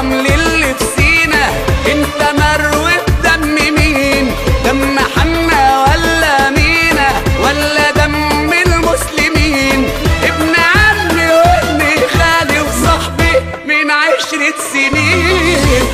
الرمل اللي في سينا انت مروي بدم مين دم حنا ولا مينا ولا دم المسلمين ابن عمي وابن خالي وصاحبي من عشرة سنين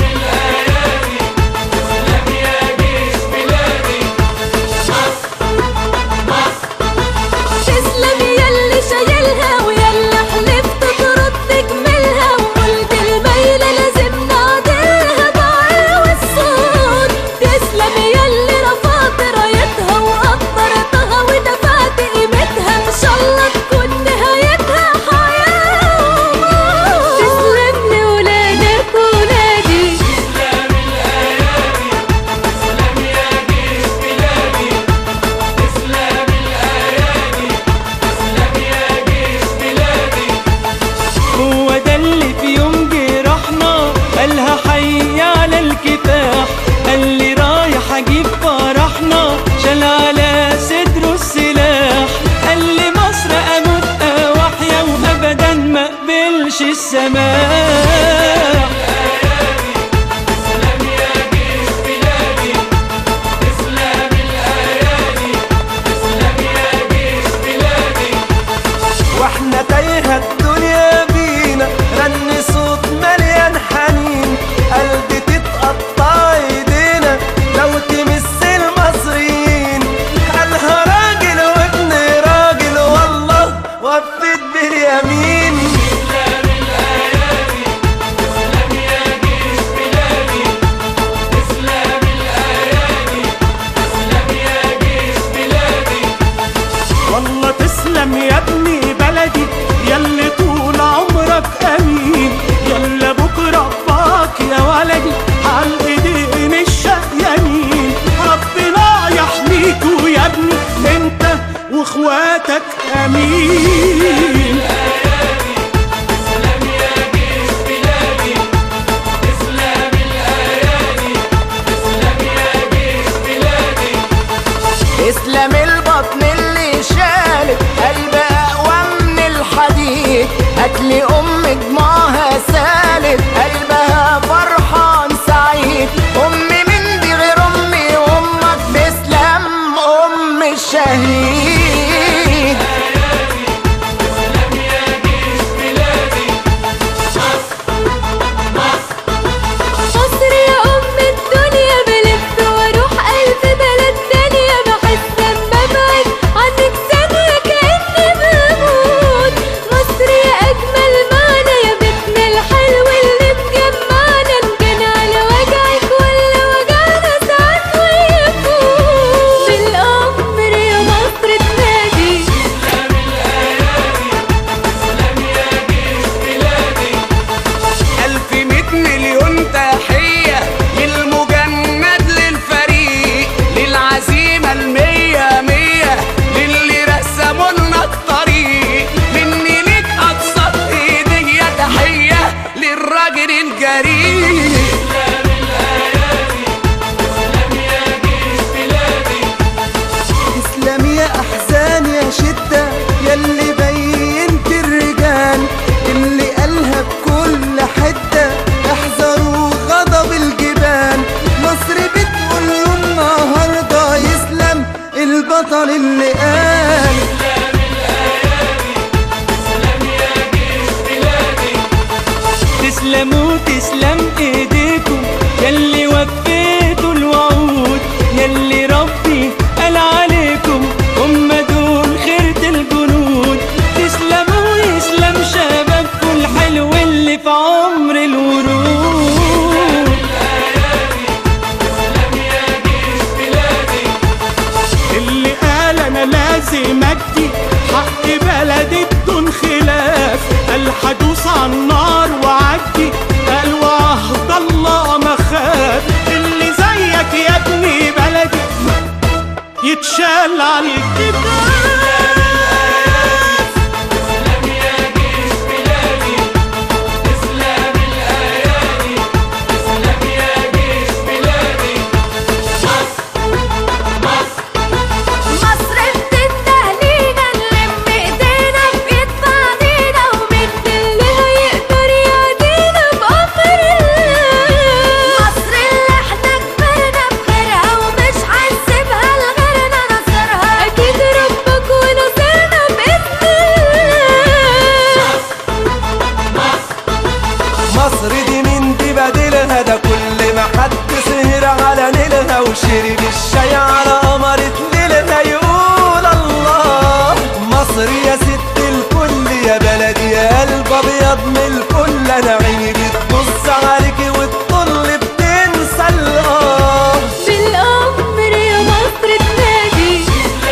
تسلم ياللي شايلها وياللي حلفت ترد تكملها وقلت الميلة لازم نعدلها بعقل والصوت تسلم ياللي رفعت رايتها وقدرتها ودفعت قيمتها ان شاء الله تكون نهايتها حياة وموت تسلم لولادك ولادي هو ده اللي في يوم جرحنا قالها حي على الكفاح قال لي رايح اجيب فرحنا شال على صدره السلاح قال لي مصر اموت واحيا وابدا ما اقبلش السماح واحنا تايهة الدنيا بينا رن صوت مليان حنين قلبي تتقطع ايدينا لو تمس المصريين قالها راجل وابن راجل والله وفت باليمين والله تسلم يا ابني بلدي ياللي طول عمرك امين يلا بكره باك يا ولدي على ايدين الشقيانين ربنا يحميكوا يا ابني انت واخواتك امين اسلام البطن اللي شالت قلب اقوى من الحديد هاتلي ام دموعها سالت قلبها فرحان سعيد امي من دي غير امي وامك تسلم ام الشهيد مصر يا أم الدنيا بلف وأروح ألف بلد تانية بحس لما أبعد عنك ثانية كأني بموت مصر يا أجمل معنى يا بيتنا الحلو اللي مجمعنا إن كان على وجعك ولا وجعنا ساعات ويفوت بالأمر يا مصر تنادي ألف مية مليون تحية للمجند للفريق للعزيمة المية مية للي رسموا لنا الطريق مني ليك أبسط هدية تحية للراجل الجريء تسلم يا احزان يا شده ياللي بينت الرجال اللي قالها بكل حده احذروا غضب الجبال مصر بتقول له النهارده يسلم البطل اللي قال تسلموا تسلم ايديكم ياللي وفيتوا الوعود ياللي ربي قال عليكم هم دول خيرة الجنود تسلموا يسلم شبابكم الحلو اللي في عمر الورود اللي قال انا لازم ادي حق بلدي بدون خلاف قال هدوس على النار وعدي قال وعهد الله ما خاف اللي زيك يا ابني بلدي مصر دي مين دي بديلها ده كل ما حد سهر على نيلها وشرب الشاي على قمرة ليلها يقول الله مصر يا ست الكل يا بلدي يا قلب ابيض من الكل انا عيني بتبص عليكي والطل بتنسى الاه بالأمر يا مصر تنادي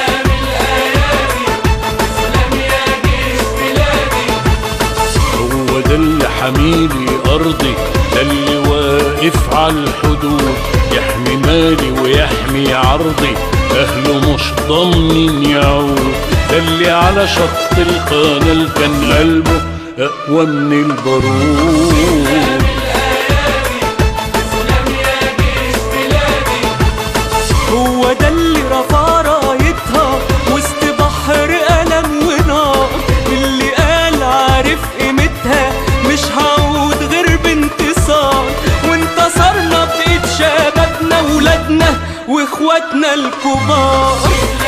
هو ده اللي حميلي أرضي ده اللي واقف على الحدود يحمي مالي ويحمي عرضي أهله مش ضامنين يعود ده اللي على شط القناة كان قلبه أقوى من البارود هو ده اللي رفع رايتها وسط بحر ألم ونار اللي قال عارف قيمتها مش هعود غير بانتصار وانتصرنا بإيد شبابنا ولادنا واخواتنا الكبار